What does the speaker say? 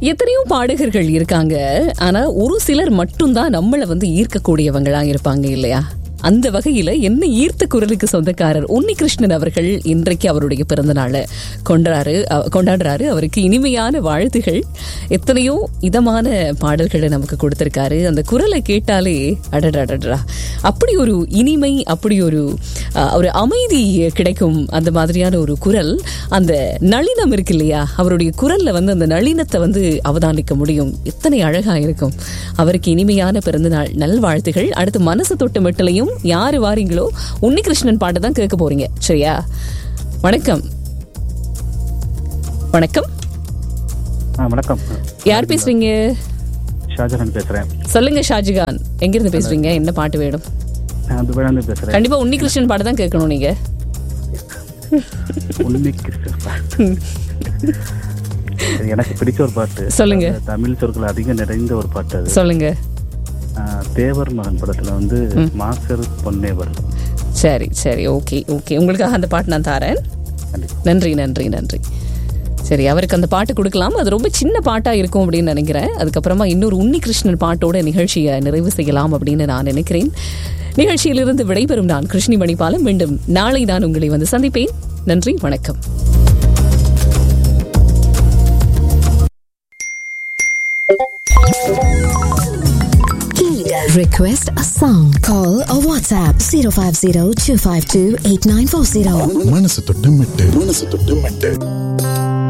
எத்தனையோ பாடகர்கள் இருக்காங்க ஆனா ஒரு சிலர் மட்டும்தான் நம்மள வந்து ஈர்க்கக்கூடியவங்களா இருப்பாங்க இல்லையா அந்த வகையில என்ன ஈர்த்த குரலுக்கு சொந்தக்காரர் உன்னிகிருஷ்ணன் அவர்கள் இன்றைக்கு அவருடைய பிறந்த நாளை கொண்டாரு அ- கொண்டாடுறாரு அவருக்கு இனிமையான வாழ்த்துகள் எத்தனையோ இதமான பாடல்களை நமக்கு கொடுத்திருக்காரு அந்த குரலை கேட்டாலே அடடடடா அப்படி ஒரு இனிமை அப்படி ஒரு அ, ஒரு அமைதி கிடைக்கும் அந்த மாதிரியான ஒரு குரல் அந்த நளினம் இருக்கு இல்லையா அவருடைய குரல்ல வந்து அந்த நளினத்தை வந்து அவதானிக்க முடியும் எத்தனை அழகா இருக்கும் அவருக்கு இனிமையான பிறந்தநாள் நல்வாழ்த்துகள் அடுத்து மனசு தொட்டு மெட்டலையும் யாரு வாரீங்களோ உன்னிகிருஷ்ணன் பாட்டை தான் கேட்க போறீங்க சரியா வணக்கம் வணக்கம் ஆ வணக்கம் யார் பேசுறீங்க ஷாஜஹான் பேசுறேன் சொல்லுங்க ஷாஜிகான் எங்க இருந்து பேசுறீங்க என்ன பாட்டு வேணும் நான் துபாயிலிருந்து பேசுறேன் கண்டிப்பா உன்னிகிருஷ்ணன் பாட்டு தான் கேட்கணும் நீங்க உண்மை கிறிஸ்தவ இது எனக்கு பிடிச்ச ஒரு பாட்டு சொல்லுங்க. அது தமிழ் சொற்கள் அதிகம் நிறைந்த ஒரு பாட்டு அது சொல்லுங்க ஆ, தேவர் மகன் படத்துல வந்து மாஸ்டர் பொன்னேவர் சரி சரி ஓகே ஓகே உங்களுக்காக அந்த பாட்டு நான் தரேன் கண்டிப்பா நன்றி நன்றி நன்றி சரி அவருக்கு அந்த பாட்டு கொடுக்கலாம் அது ரொம்ப சின்ன பாட்டா இருக்கும் அப்படின்னு நினைக்கிறேன் அதுக்கப்புறமா இன்னொரு உன்னிகிருஷ்ணன் பாட்டோட நிகழ்ச்சியை நிறைவு செய்யலாம் அப்படின்னு நான் நினைக்கிறேன் நிகழ்ச்சியிலிருந்து விடைபெறும் நான் கிருஷ்ணி மணிபாலம் மீண்டும் நாளை நான் உங்களை வந்து சந்திப்பேன் நன்றி வணக்கம் Request a song. Call or WhatsApp 050 252 8940. மனசு தொட்டு மெட்டு மனசு தொட்டு மெட்டு